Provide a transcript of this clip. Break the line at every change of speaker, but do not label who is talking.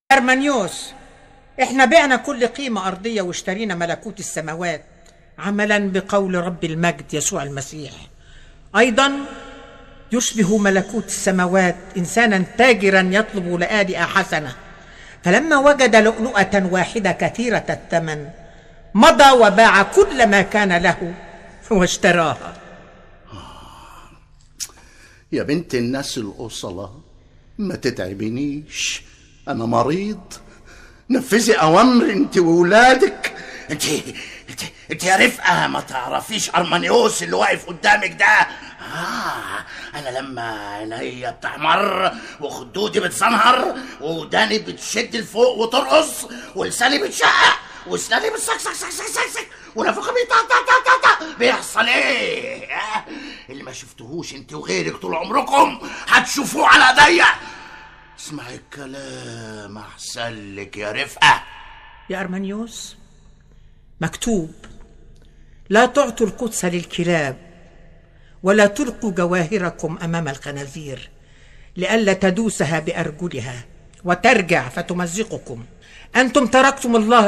أرمانيوس احنا بعنا كل قيمة أرضية واشترينا ملكوت السماوات عملا بقول رب المجد يسوع المسيح أيضا يشبه ملكوت السماوات إنسانا تاجرا يطلب لآلئة حسنة فلما وجد لؤلؤة واحدة كثيرة الثمن مضى وباع كل ما كان له واشتراها
يا بنت الناس الأصلة ما تتعبنيش أنا مريض نفذي أوامر أنت وولادك
انت انت انت يا رفقه ما تعرفيش ارمانيوس اللي واقف قدامك ده اه انا لما عينيا بتحمر وخدودي بتزنهر وداني بتشد لفوق وترقص ولساني بتشقق واسناني بتسكسك سك سك سك سك ونفخي بيطقطقطقطق بيحصل ايه آه، اللي ما شفتهوش انت وغيرك طول عمركم هتشوفوه على ايديا اسمعي الكلام احسن لك يا رفقه
يا أرمانيوس مكتوب لا تعطوا القدس للكلاب ولا تلقوا جواهركم أمام الخنازير لئلا تدوسها بأرجلها وترجع فتمزقكم أنتم تركتم الله